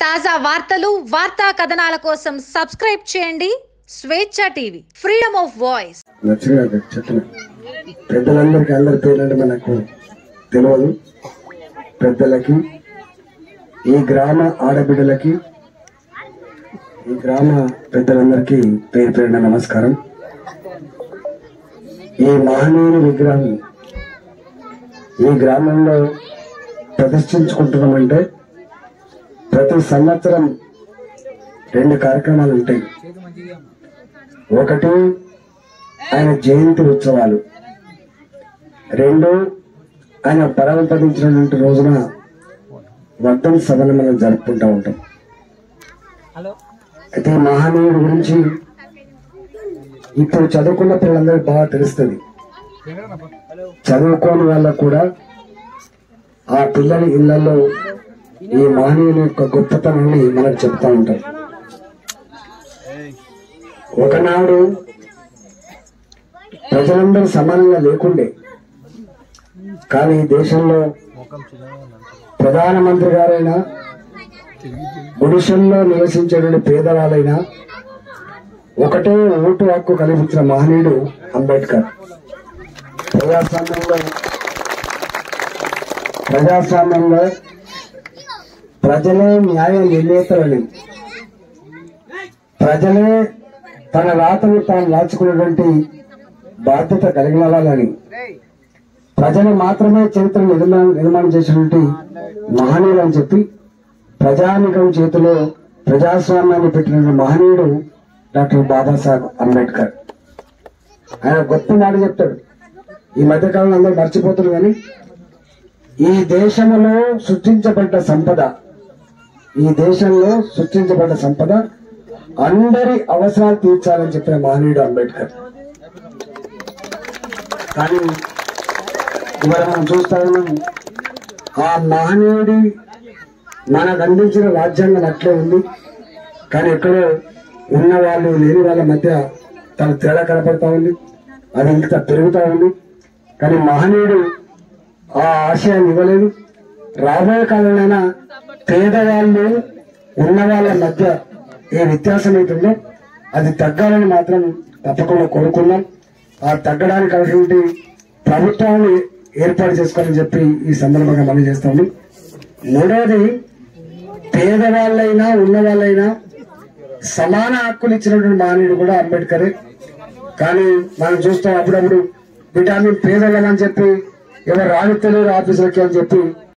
తాజా వార్తలు వార్తా కథనాల కోసం సబ్స్క్రైబ్ చేయండి Swecha TV freedom of voice నచ్చగా చెప్పిన పెద్దలందరికీ అందరి పేర్లంటే మనకు తెలియదు పెద్దలకి ఈ గ్రామ ఆడబిడ్డలకి ఈ గ్రామ పెద్దలందరికీ పేరు పేరున నమస్కారం ఈ మహనీయుని విగ్రహం ఈ గ్రామంలో ప్రతిష్ఠించుకుంటున్నామంటే ప్రతి సంవత్సరం రెండు కార్యక్రమాలు ఉంటాయి ఒకటి ఆయన జయంతి ఉత్సవాలు రెండు ఆయన పరమపదించినటువంటి రోజున వర్ధన్ సభను మనం జరుపుకుంటూ ఉంటాం అయితే ఈ మహనీయుడి గురించి ఇప్పుడు చదువుకున్న పిల్లలందరికీ బాగా తెలుస్తుంది చదువుకోని వాళ్ళకు కూడా ఆ పిల్లల ఇళ్లలో ఈ మహనీయుని యొక్క గొప్పతనాన్ని మనకు చెప్తా ఉంటారు ఒకనాడు ప్రజలందరూ సమానంగా లేకుండే కానీ ఈ దేశంలో ప్రధానమంత్రి గారైనా గుడిసెల్లో నివసించేటువంటి పేదవాళ్ళైనా ఒకటే ఓటు హక్కు కల్పించిన మహనీయుడు అంబేద్కర్ ప్రజాస్వామ్యంలో ప్రజాస్వామ్యంలో ప్రజలే న్యాయ నిర్ణేతలని ప్రజలే తన రాతను తాను రాచుకున్నటువంటి బాధ్యత కలిగిన వాళ్ళని ప్రజలు మాత్రమే చరిత్ర నిర్మాణం నిర్మాణం చేసినటువంటి మహనీయుడు అని చెప్పి ప్రజానికం చేతిలో ప్రజాస్వామ్యాన్ని పెట్టిన మహనీయుడు డాక్టర్ బాబాసాహెబ్ అంబేద్కర్ ఆయన గొప్ప మాట చెప్తాడు ఈ మధ్యకాలంలో అందరూ మర్చిపోతున్నారు కానీ ఈ దేశంలో సృష్టించబడ్డ సంపద ఈ దేశంలో సృష్టించబడ్డ సంపద అందరి అవసరాలు తీర్చాలని చెప్పిన మహనీయుడు అంబేద్కర్ కానీ ఇవాళ మనం చూస్తా ఉన్నాం ఆ మహనీయుడి మనకు అందించిన రాజ్యాంగం అట్లే ఉంది కానీ ఎక్కడో ఉన్న వాళ్ళు లేని వాళ్ళ మధ్య తన తేడా కనపడతా ఉంది అది ఇంకా పెరుగుతా ఉంది కానీ మహనీయుడు ఆ ఆశయాన్ని ఇవ్వలేదు రాబోయే కాలంలోనైనా పేదవాళ్ళు ఉన్న వాళ్ళ మధ్య ఏ వ్యత్యాసం అవుతుందో అది తగ్గాలని మాత్రం తప్పకుండా కోరుకున్నాం ఆ తగ్గడానికి కావాల్సినటువంటి ప్రభుత్వాన్ని ఏర్పాటు చేసుకోవాలని చెప్పి ఈ సందర్భంగా మనం చేస్తాము మూడవది పేదవాళ్ళైనా ఉన్న వాళ్ళైనా సమాన హక్కులు ఇచ్చినటువంటి మానవుడు కూడా అంబేద్కరే కానీ మనం చూస్తాం అప్పుడప్పుడు విటామిన్ పేదవాళ్ళని చెప్పి ఎవరు రాని తెలియదు ఆఫీసులకి అని చెప్పి